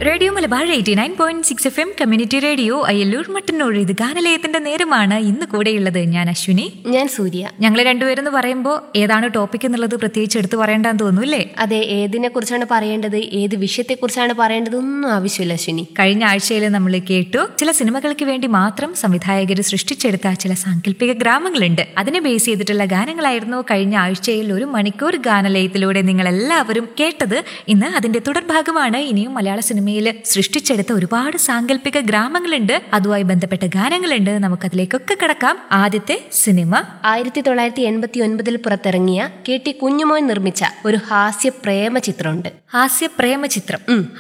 radio Malabar eighty nine point six F M community radio Ayyallur Mattannur ഇത് ഗാനലയത്തിന്റെ നേരമാണ് ഇന്ന് കൂടെയുള്ളത് ഞാൻ അശ്വിനി ഞാൻ സൂര്യ ഞങ്ങൾ രണ്ടുപേരെന്ന് പറയുമ്പോൾ ഏതാണ് ടോപ്പിക് എന്നുള്ളത് പ്രത്യേകിച്ച് എടുത്തു പറയേണ്ടെന്ന് തോന്നുന്നു അല്ലേ അതെ ഏതിനെ കുറിച്ചാണ് പറയേണ്ടത് ഏത് വിഷയത്തെക്കുറിച്ചാണ് പറയേണ്ടത് ഒന്നും ആവശ്യമില്ല അശ്വിനി കഴിഞ്ഞ ആഴ്ചയിൽ നമ്മൾ കേട്ടു ചില സിനിമകൾക്ക് വേണ്ടി മാത്രം സംവിധായകർ സൃഷ്ടിച്ചെടുത്ത ചില സാങ്കല്പിക ഗ്രാമങ്ങളുണ്ട് അതിനെ ബേസ് ചെയ്തിട്ടുള്ള ഗാനങ്ങളായിരുന്നു കഴിഞ്ഞ ആഴ്ചയിൽ ഒരു മണിക്കൂർ ഗാനലയത്തിലൂടെ നിങ്ങൾ എല്ലാവരും കേട്ടത് ഇന്ന് അതിന്റെ തുടർഭാഗമാണ് ഇനിയും മലയാള സിനിമയിൽ സൃഷ്ടിച്ചെടുത്ത ഒരുപാട് സാങ്കല്പിക ഗ്രാമങ്ങളുണ്ട് അതുമായി ബന്ധപ്പെട്ട ഗാനങ്ങളുണ്ട് നമുക്കതിലേക്കൊക്കെ കടക്കാം ആദ്യത്തെ സിനിമ ആയിരത്തി തൊള്ളായിരത്തി എൺപത്തി ഒൻപതിൽ പുറത്തിറങ്ങിയ കെ ടി കുഞ്ഞുമോൻ നിർമ്മിച്ച ഒരു ഹാസ്യ പ്രേമ ചിത്രമുണ്ട് ഹാസ്യ പ്രേമ ചിത്രം